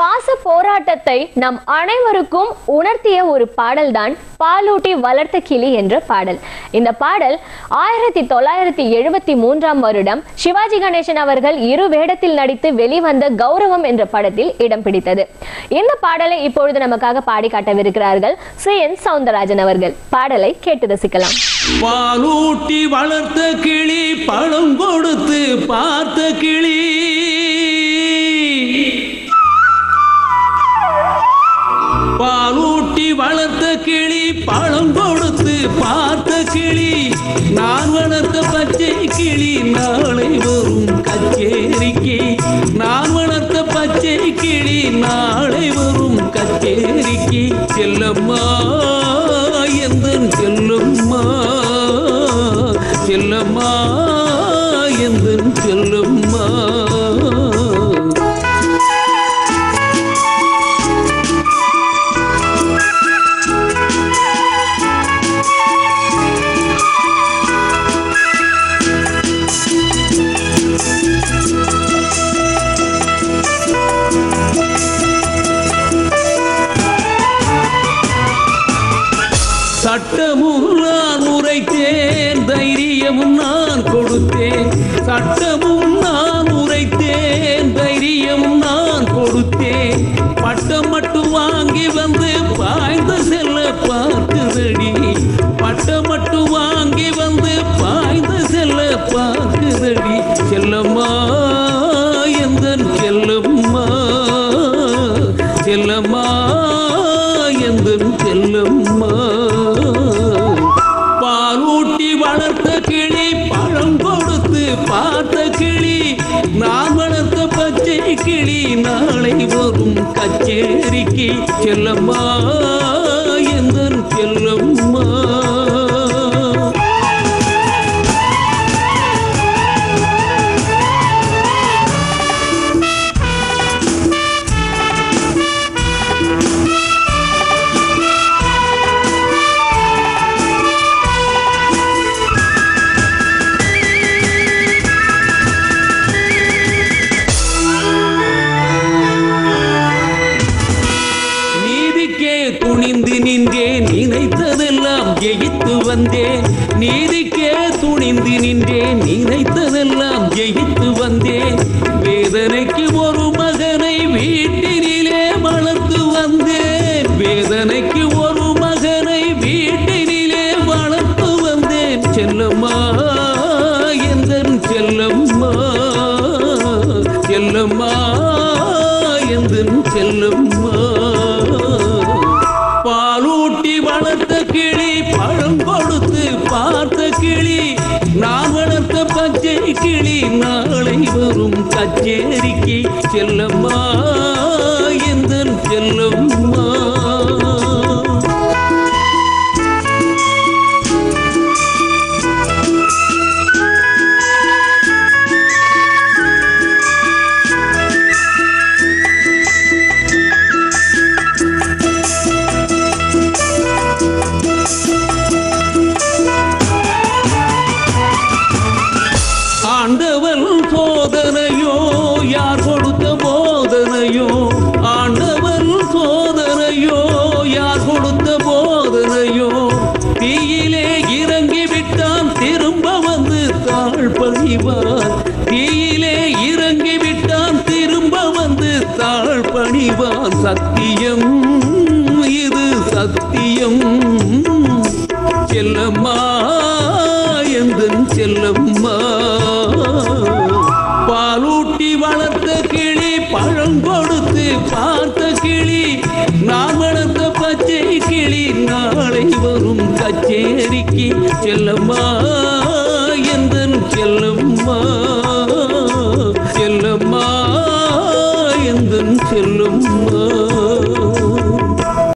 பாச போராட்டத்தை நம் அனைவருக்கும் உணர்த்திய ஒரு பாடல்தான் பாலூட்டி வளர்த்த கிளி என்ற பாடல் இந்த பாடல் ஆயிரத்தி தொள்ளாயிரத்தி எழுபத்தி மூன்றாம் வருடம் சிவாஜி கணேசன் அவர்கள் இரு வேடத்தில் நடித்து வெளிவந்த கௌரவம் என்ற படத்தில் இடம் பிடித்தது இந்த பாடலை இப்பொழுது நமக்காக பாடி காட்டவிருக்கிறார்கள் சி என் சவுந்தரராஜன் அவர்கள் பாடலை கேட்டு ரசிக்கலாம் பாலூட்டி வளர்த்த கிளி பழம் கொடுத்து பார்த்த கிளி பாலூட்டி வளர்த்த கிளி பழம் கொடுத்து பார்த்த கிளி நான் வளர்த்த பச்சை கிளி நாளை வரும் கச்சேரிக்கு நான் வளர்த்த பச்சை கிளி நாளை வரும் கச்சேரிக்கு செல்லம்மா எந்தன் செல்லம்மா செல்லம்மா எந்தன் செல்லம்மா சட்டமும் நான் உரைத்தேன் தைரியமும் நான் கொடுத்தேன் சட்டமும் நான் உரைத்தேன் தைரியமும் நான் கொடுத்தேன் பட்டம் மட்டும் வாங்கி வந்து பாய்ந்து செல்ல பார்க்குதடி பட்டம் மட்டும் வாங்கி வந்து பாய்ந்து செல்ல பார்க்குதடி செல்லம்மா எந்தன் செல்லம்மா செல்லம்மா எந்தன் செல்லம்மா பாலூட்டி வளர்த்த கிளி பழம் கொடுத்து பார்த்த கிளி நான் வளர்த்த பச்சை கிளி நாளை வரும் கச்சேரிக்கு செல்லம்மா எந்தன் செல்லம்மா நீதிக்கே துணிந்து நின்றேன் நினைத்ததெல்லாம் ஜெயித்து வந்தேன் நீதிக்கே துணிந்து நின்றேன் நினைத்ததெல்லாம் ஜெயித்து வந்தேன் வேதனைக்கு ஒரு மகனை வீட்டினிலே வளர்த்து வந்தேன் வேதனைக்கு ஒரு மகனை வீட்டினிலே வளர்த்து வந்தேன் செல்லம்மா எந்தன் செல்லம்மா செல்லம்மா எந்தன் செல்லம்மா பாலூட்டி வளர்த்த கிளி பழம் கொடுத்து பார்த்த கிளி நான் வளர்த்த பச்சை கிளி நாளை வரும் கச்சேரிக்கு செல்லம்மா எந்தன் செல்லம்மா ஆண்டவன் சோதனையோ யார் கொடுத்த போதனையோ ஆண்டவன் சோதனையோ யார் கொடுத்த போதனையோ தீயிலே இறங்கி விட்டான் திரும்ப வந்து தாழ் பணிவான் தீயிலே இறங்கி விட்டான் திரும்ப வந்து தாழ் பணிவான் சத்தியம் இது சத்தியம் செல்லம்மா எந்தன் செல்லம்மா பாலூட்டி வளர்த்த கிளி பழம் கொடுத்து பார்த்த கிளி நான் வளர்த்த பச்சை கிளி நாளை வரும் கச்சேரிக்கு செல்லம்மா